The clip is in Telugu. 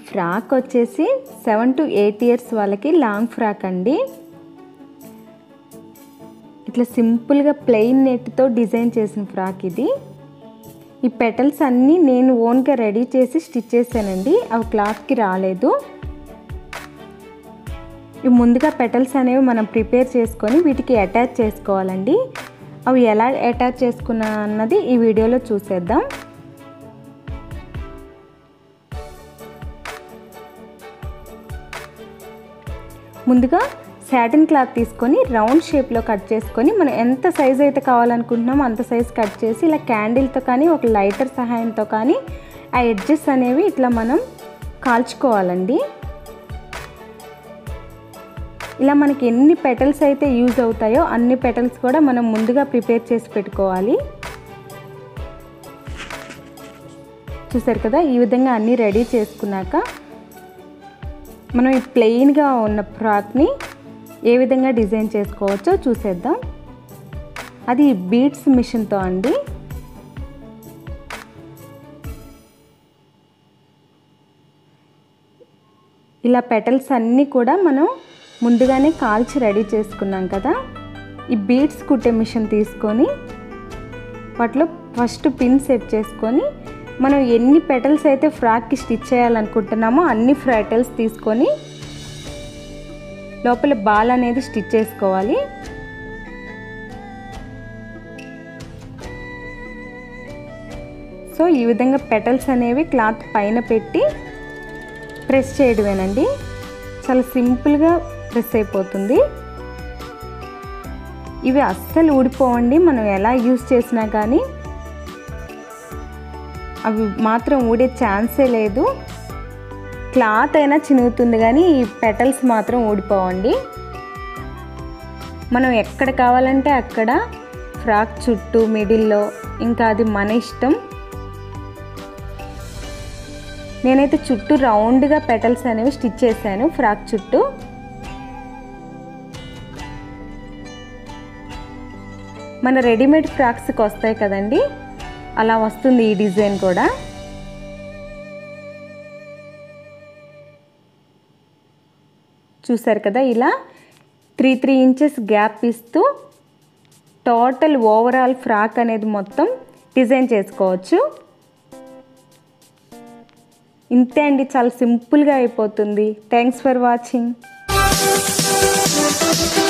ఫ్రాక్ వచ్చేసి సెవెన్ టు ఎయిట్ ఇయర్స్ వాళ్ళకి లాంగ్ ఫ్రాక్ అండి ఇట్లా సింపుల్గా ప్లెయిన్ నెట్తో డిజైన్ చేసిన ఫ్రాక్ ఇది ఈ పెటల్స్ అన్నీ నేను ఓన్గా రెడీ చేసి స్టిచ్ చేశానండి అవి క్లాత్కి రాలేదు ఇవి ముందుగా పెటల్స్ అనేవి మనం ప్రిపేర్ చేసుకొని వీటికి అటాచ్ చేసుకోవాలండి అవి ఎలా అటాచ్ చేసుకున్నా అన్నది ఈ వీడియోలో చూసేద్దాం ముందుగా సాటిన్ క్లాత్ తీసుకొని రౌండ్ షేప్లో కట్ చేసుకొని మనం ఎంత సైజ్ అయితే కావాలనుకుంటున్నామో అంత సైజ్ కట్ చేసి ఇలా క్యాండిల్తో కానీ ఒక లైటర్ సహాయంతో కానీ ఆ ఎడ్జెస్ అనేవి ఇట్లా మనం కాల్చుకోవాలండి ఇలా మనకి ఎన్ని పెటల్స్ అయితే యూజ్ అవుతాయో అన్ని పెటల్స్ కూడా మనం ముందుగా ప్రిపేర్ చేసి పెట్టుకోవాలి చూసారు కదా ఈ విధంగా అన్నీ రెడీ చేసుకున్నాక మనం ఈ ప్లెయిన్గా ఉన్న ఫ్రాక్ని ఏ విధంగా డిజైన్ చేసుకోవచ్చో చూసేద్దాం అది బీడ్స్ మిషన్తో అండి ఇలా పెటల్స్ అన్నీ కూడా మనం ముందుగానే కాల్చి రెడీ చేసుకున్నాం కదా ఈ బీడ్స్ కుట్టే మిషన్ తీసుకొని వాటిలో ఫస్ట్ పిన్ సెట్ చేసుకొని మనం ఎన్ని పెటల్స్ అయితే ఫ్రాక్కి స్టిచ్ చేయాలనుకుంటున్నామో అన్ని పెటల్స్ తీసుకొని లోపల బాల్ అనేది స్టిచ్ చేసుకోవాలి సో ఈ విధంగా పెటల్స్ అనేవి క్లాత్ పైన పెట్టి ప్రెస్ చేయడమేనండి చాలా సింపుల్గా ప్రెస్ అయిపోతుంది ఇవి అస్సలు ఊడిపోవండి మనం ఎలా యూస్ చేసినా కానీ అవి మాత్రం ఊడే ఛాన్సే లేదు క్లాత్ అయినా చినుగుతుంది కానీ ఈ పెటల్స్ మాత్రం ఊడిపోవండి మనం ఎక్కడ కావాలంటే అక్కడ ఫ్రాక్ చుట్టూ మిడిల్లో ఇంకా అది మన ఇష్టం నేనైతే చుట్టూ రౌండ్గా పెటల్స్ అనేవి స్టిచ్ చేశాను ఫ్రాక్ చుట్టూ మన రెడీమేడ్ ఫ్రాక్స్కి వస్తాయి కదండి అలా వస్తుంది ఈ డిజైన్ కూడా చూసారు కదా ఇలా త్రీ త్రీ ఇంచెస్ గ్యాప్ ఇస్తూ టోటల్ ఓవరాల్ ఫ్రాక్ అనేది మొత్తం డిజైన్ చేసుకోవచ్చు ఇంతే అండి చాలా సింపుల్గా అయిపోతుంది థ్యాంక్స్ ఫర్ వాచింగ్